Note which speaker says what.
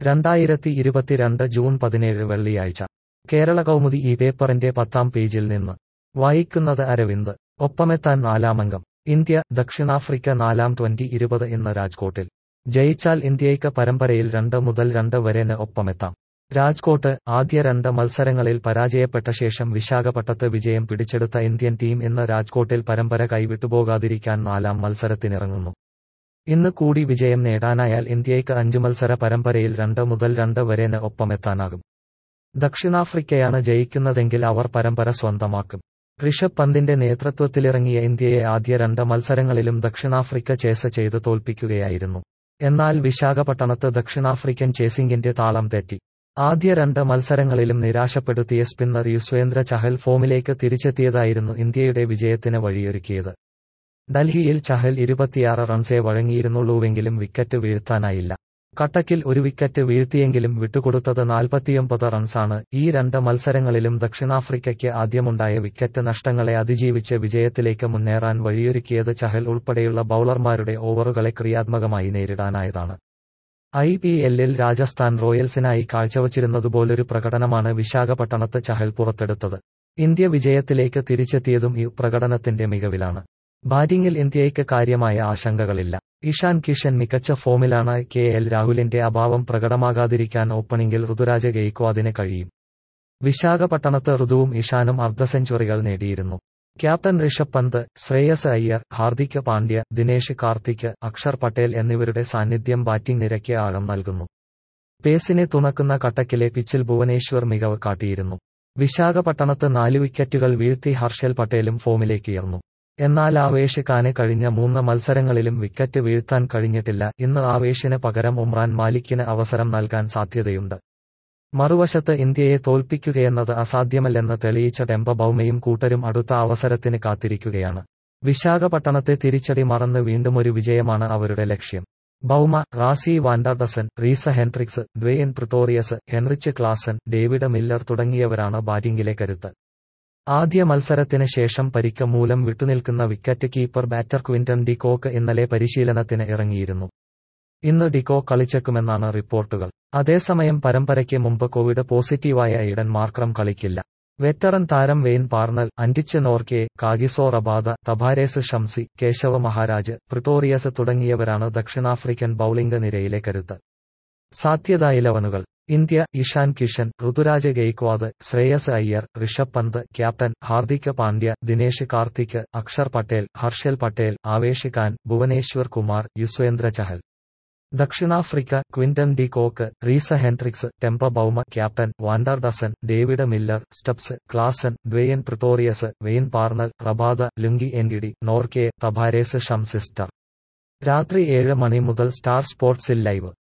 Speaker 1: രണ്ടായിരത്തി ഇരുപത്തിരണ്ട് ജൂൺ പതിനേഴ് വെള്ളിയാഴ്ച കേരള കൗമുദി ഈ പേപ്പറിന്റെ പത്താം പേജിൽ നിന്ന് വായിക്കുന്നത് അരവിന്ദ് ഒപ്പമെത്താൻ നാലാമംഗം ഇന്ത്യ ദക്ഷിണാഫ്രിക്ക നാലാം ട്വന്റി ഇരുപത് ഇന്ന് രാജ്കോട്ടിൽ ജയിച്ചാൽ ഇന്ത്യയ്ക്ക് പരമ്പരയിൽ രണ്ട് മുതൽ രണ്ട് വരെന് ഒപ്പമെത്താം രാജ്കോട്ട് ആദ്യ രണ്ട് മത്സരങ്ങളിൽ പരാജയപ്പെട്ട ശേഷം വിശാഖപട്ടത്ത് വിജയം പിടിച്ചെടുത്ത ഇന്ത്യൻ ടീം ഇന്ന് രാജ്കോട്ടിൽ പരമ്പര കൈവിട്ടുപോകാതിരിക്കാൻ നാലാം മത്സരത്തിനിറങ്ങുന്നു ഇന്ന് കൂടി വിജയം നേടാനായാൽ ഇന്ത്യയ്ക്ക് അഞ്ചു മത്സര പരമ്പരയിൽ രണ്ട് മുതൽ രണ്ട് വരെന് ഒപ്പമെത്താനാകും ദക്ഷിണാഫ്രിക്കയാണ് ജയിക്കുന്നതെങ്കിൽ അവർ പരമ്പര സ്വന്തമാക്കും ഋഷഭ് പന്തിന്റെ നേതൃത്വത്തിലിറങ്ങിയ ഇന്ത്യയെ ആദ്യ രണ്ട് മത്സരങ്ങളിലും ദക്ഷിണാഫ്രിക്ക ചേസ് ചെയ്ത് തോൽപ്പിക്കുകയായിരുന്നു എന്നാൽ വിശാഖപട്ടണത്ത് ദക്ഷിണാഫ്രിക്കൻ ചേസിംഗിന്റെ താളം തെറ്റി ആദ്യ രണ്ട് മത്സരങ്ങളിലും നിരാശപ്പെടുത്തിയ സ്പിന്നർ യുസ്വേന്ദ്ര ചഹൽ ഫോമിലേക്ക് തിരിച്ചെത്തിയതായിരുന്നു ഇന്ത്യയുടെ വിജയത്തിന് വഴിയൊരുക്കിയത് ഡൽഹിയിൽ ചഹൽ ഇരുപത്തിയാറ് റൺസേ വഴങ്ങിയിരുന്നുള്ളൂവെങ്കിലും വിക്കറ്റ് വീഴ്ത്താനായില്ല കട്ടക്കിൽ ഒരു വിക്കറ്റ് വീഴ്ത്തിയെങ്കിലും വിട്ടുകൊടുത്തത് നാൽപ്പത്തിയൊമ്പത് റൺസാണ് ഈ രണ്ട് മത്സരങ്ങളിലും ദക്ഷിണാഫ്രിക്കയ്ക്ക് ആദ്യമുണ്ടായ വിക്കറ്റ് നഷ്ടങ്ങളെ അതിജീവിച്ച് വിജയത്തിലേക്ക് മുന്നേറാൻ വഴിയൊരുക്കിയത് ചഹൽ ഉൾപ്പെടെയുള്ള ബൌളർമാരുടെ ഓവറുകളെ ക്രിയാത്മകമായി നേരിടാനായതാണ് ഐ പി എല്ലിൽ രാജസ്ഥാൻ റോയൽസിനായി കാഴ്ചവച്ചിരുന്നതുപോലൊരു പ്രകടനമാണ് വിശാഖപട്ടണത്ത് ചഹൽ പുറത്തെടുത്തത് ഇന്ത്യ വിജയത്തിലേക്ക് തിരിച്ചെത്തിയതും ഈ പ്രകടനത്തിന്റെ മികവിലാണ് ബാറ്റിംഗിൽ ഇന്ത്യയ്ക്ക് കാര്യമായ ആശങ്കകളില്ല ഇഷാൻ കിഷൻ മികച്ച ഫോമിലാണ് കെ എൽ രാഹുലിന്റെ അഭാവം പ്രകടമാകാതിരിക്കാൻ ഓപ്പണിംഗിൽ ഋതുരാജ ഗെയ്ക്വാദിന് കഴിയും വിശാഖപട്ടണത്ത് ഋതുവും ഇഷാനും അർദ്ധ സെഞ്ചുറികൾ നേടിയിരുന്നു ക്യാപ്റ്റൻ ഋഷഭ് പന്ത് ശ്രേയസ് അയ്യർ ഹാർദിക് പാണ്ഡ്യ ദിനേശ് കാർത്തിക് അക്ഷർ പട്ടേൽ എന്നിവരുടെ സാന്നിധ്യം ബാറ്റിംഗ് നിരയ്ക്ക് ആഴം നൽകുന്നു പേസിനെ തുണക്കുന്ന കട്ടക്കിലെ പിച്ചിൽ ഭുവനേശ്വർ മികവ് കാട്ടിയിരുന്നു വിശാഖപട്ടണത്ത് നാല് വിക്കറ്റുകൾ വീഴ്ത്തി ഹർഷൽ പട്ടേലും ഫോമിലേക്കുയർന്നു എന്നാൽ ആവേശ് ഖാന് കഴിഞ്ഞ മൂന്ന് മത്സരങ്ങളിലും വിക്കറ്റ് വീഴ്ത്താൻ കഴിഞ്ഞിട്ടില്ല ഇന്ന് ആവേശിന് പകരം ഉമ്രാൻ മാലിക്കിന് അവസരം നൽകാൻ സാധ്യതയുണ്ട് മറുവശത്ത് ഇന്ത്യയെ തോൽപ്പിക്കുകയെന്നത് അസാധ്യമല്ലെന്ന് തെളിയിച്ച ടെമ്പ ബൌമയും കൂട്ടരും അടുത്ത അവസരത്തിന് കാത്തിരിക്കുകയാണ് വിശാഖപട്ടണത്തെ തിരിച്ചടി മറന്ന് വീണ്ടും ഒരു വിജയമാണ് അവരുടെ ലക്ഷ്യം Bavuma Rassie van der Dussen Reeza Hendricks Dwaine Pretorius Heinrich Klaasen David Miller തുടങ്ങിയവരാണ് ബാറ്റിംഗിലെ കരുത്ത് ആദ്യ മത്സരത്തിന് ശേഷം പരിക്ക് മൂലം വിട്ടുനിൽക്കുന്ന wicket keeper batter Quinton de Kock ഇന്നലെ പരിശീലനത്തിന് ഇറങ്ങിയിരുന്നു ഇന്ന് ഡിക്കോ കളിച്ചേക്കുമെന്നാണ് റിപ്പോർട്ടുകൾ അതേസമയം പരമ്പരയ്ക്ക് മുമ്പ് കോവിഡ് പോസിറ്റീവായ ഇടൻ മാർക്രം കളിക്കില്ല വെറ്ററൻ താരം Wayne Parnell Anrich Nortje Kagiso Rabada Tabraiz Shamsi Keshav Maharaj Pretorius തുടങ്ങിയവരാണ് ദക്ഷിണാഫ്രിക്കൻ ബൌളിംഗ് നിരയിലെ കരുത്ത് സാധ്യതാ ഇലവനുകൾ ഇന്ത്യ ഇഷാൻ കിഷൻ ഋതുരാജ് ഗെയ്ക്വാദ് ശ്രേയസ് അയ്യർ ഋഷഭ് പന്ത് ക്യാപ്റ്റൻ ഹാർദിക് പാണ്ഡ്യ ദിനേശ് കാർത്തിക് അക്ഷർ പട്ടേൽ ഹർഷൽ പട്ടേൽ ആവേശ് ഖാൻ ഭുവനേശ്വർ കുമാർ യുസ്വേന്ദ്ര ചഹൽ ദക്ഷിണാഫ്രിക്ക Quinton de Kock Reeza Hendricks Temba Bavuma captain van der Dussen David Miller Stubbs Klaasen Dwaine Pretorius Wayne Parnell Rabada Lungi Ngidi Nortje Tabraiz ഷംസിസ്റ്റർ രാത്രി ഏഴ് മണി മുതൽ സ്റ്റാർ സ്പോർട്സിൽ ലൈവ്